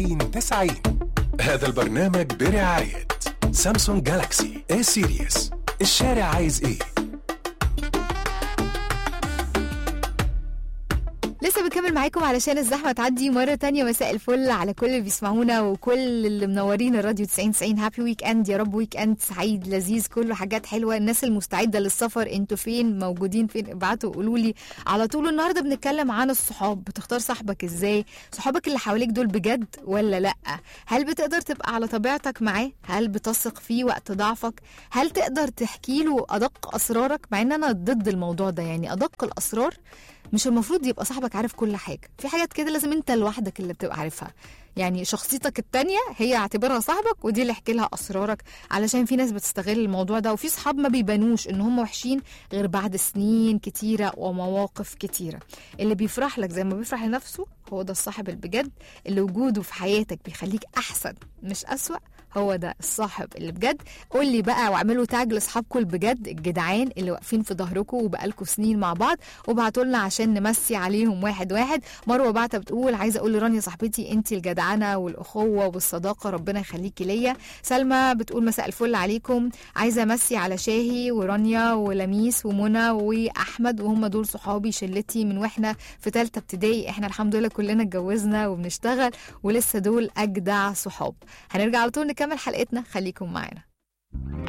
90 هذا البرنامج برعاية سامسونج جالاكسي اي سيريس الشارع عايز ايه لسه بنكمل معاكم علشان الزحمه تعدي مره تانية مساء الفل على كل اللي بيسمعونا وكل اللي منورين الراديو 90 90 هابي ويك اند يا رب ويك اند سعيد لذيذ كله حاجات حلوه الناس المستعده للسفر انتوا فين موجودين فين ابعتوا قولوا لي على طول النهارده بنتكلم عن الصحاب بتختار صاحبك ازاي صحابك اللي حواليك دول بجد ولا لا هل بتقدر تبقى على طبيعتك معاه هل بتثق فيه وقت ضعفك هل تقدر تحكي له ادق اسرارك مع ان انا ضد الموضوع ده يعني ادق الاسرار مش المفروض يبقى صاحبك عارف كل حاجه في حاجات كده لازم انت لوحدك اللي بتبقى عارفها يعني شخصيتك التانية هي اعتبرها صاحبك ودي اللي احكي لها اسرارك علشان في ناس بتستغل الموضوع ده وفي صحاب ما بيبانوش ان هم وحشين غير بعد سنين كتيره ومواقف كتيره اللي بيفرح لك زي ما بيفرح لنفسه هو ده الصاحب البجد اللي وجوده في حياتك بيخليك احسن مش اسوأ هو ده الصاحب اللي بجد قول لي بقى واعملوا تاج لاصحابكم البجد الجدعان اللي واقفين في ظهركم وبقالكم سنين مع بعض وابعتوا لنا عشان نمسي عليهم واحد واحد مروه بعتة بتقول عايزه اقول لرانيا صاحبتي انت الجدعنه والاخوه والصداقه ربنا يخليكي ليا سلمى بتقول مساء الفل عليكم عايزه امسي على شاهي ورانيا ولميس ومنى واحمد وهم دول صحابي شلتي من واحنا في ثالثه ابتدائي احنا الحمد لله كلنا اتجوزنا وبنشتغل ولسه دول اجدع صحاب هنرجع على طول نكمل حلقتنا خليكم معانا